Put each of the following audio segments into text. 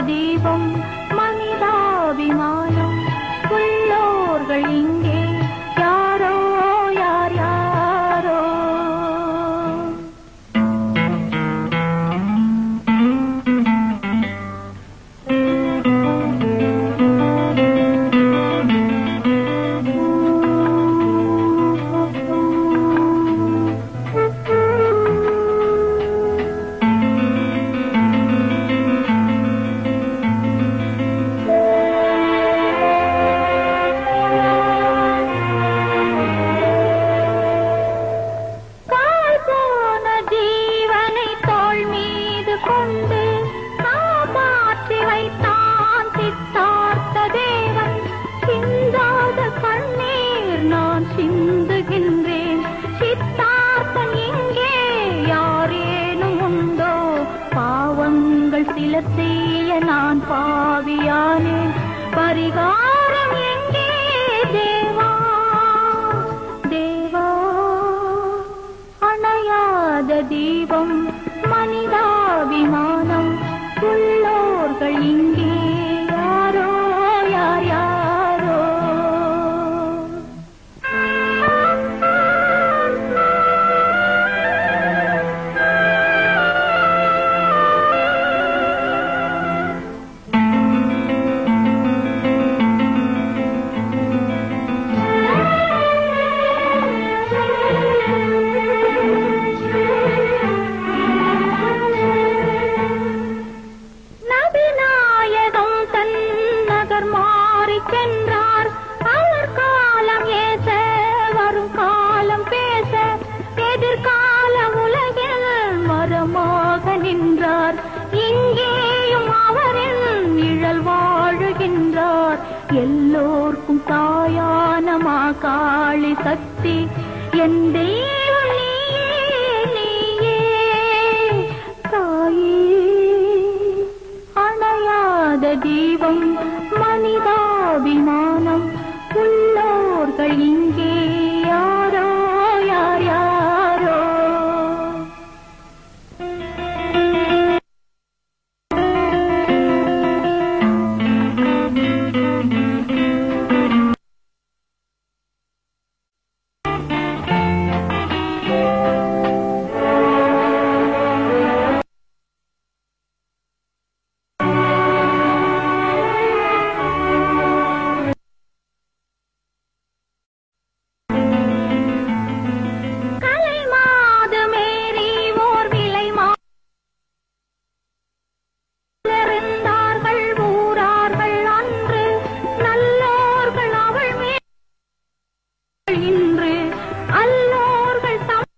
தீபம் மனிதாபிமானம் உள்ளோர்கள் இங்கே யாரோ யார் யாரோ கால் போன ஜீவனை தோள் மீது கொண்டு காப்பாற்றி வைத்தான் சித்தார்த்த தேவன் சிந்தாத கண்ணீர் நான் சிந்துகின்றேன் சித்தார்த்தன் இங்கே யாரேனும் உண்டோ பாவங்கள் சில செய்ய நான் பாவியானேன் பரிகாரம் எங்கே தேவா தேவா அணையாத தீபம் மனிதாபிமானம் உள்ளோர்கள் இங்கே யாரோ யார் யாரோ நபிநாயகம் தன் நகர் மாறிச் சென்றார் அவர் காலம் ஏச வரும் காலம் பேச எதிர்கால உலகில் மரமாக நின்றார் இங்கேயும் அவரின் நிழல் வாழுகின்றார் எல்லோர்க்கும் தாயான மாகாளி சக்தி என் தெய்வம் நீயே நீயே தாயே அணையாத தீபம் மனிதாபிமானம் உள்ளோர்கள் இங்கே யாரோ யார் யாரோ கலை மாதமேறி ஓர் விலை இருந்தார்கள் ஊரார்கள் அன்று நல்லோர்கள் அவள் மேல் இன்று அல்லோர்கள் தம்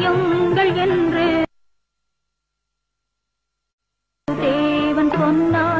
அறியுங்கள் என்று தேவன் சொன்னார்